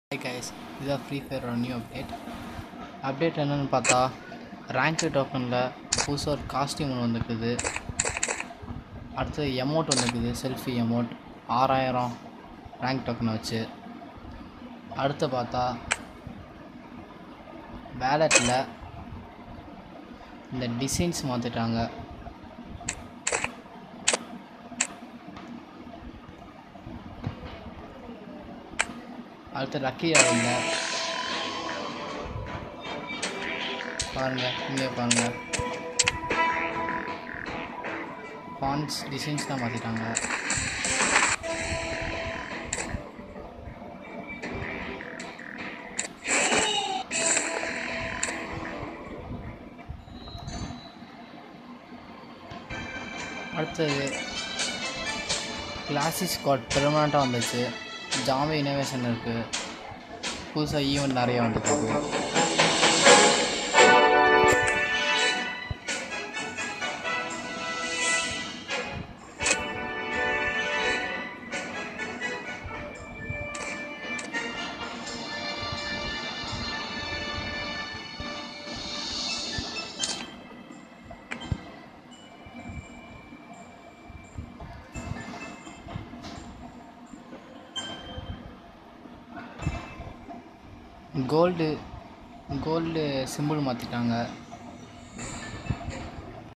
high guys இதுதான் free ஃபயரோட new update update என்னென்னு பார்த்தா ரேங்க் டோக்கனில் புதுசாக ஒரு காஸ்டியூம் ஒன்று வந்துருக்குது அடுத்து எமௌண்ட் வந்துருக்குது செல்ஃபி எமௌண்ட் ஆறாயிரம் ரேங்க் டோக்கனை வச்சு அடுத்து பார்த்தா வேலெட்டில் இந்த டிசைன்ஸ் மாற்றிட்டாங்க அடுத்து லக்கி ஆகுங்க பாருங்க இங்கே பாருங்க ஃபான்ஸ் டிசைன்ஸ் தான் மாற்றிட்டாங்க அடுத்தது கிளாசிக் ஸ்குவாட் பெர்மனண்ட்டாக வந்துச்சு ஜாமி இனோவேஷன் இருக்குது புதுசாக ஈவெண்ட் நிறைய வந்துருக்கு கோல்டு கோல்டு சிம்பிள் மாற்றிட்டாங்க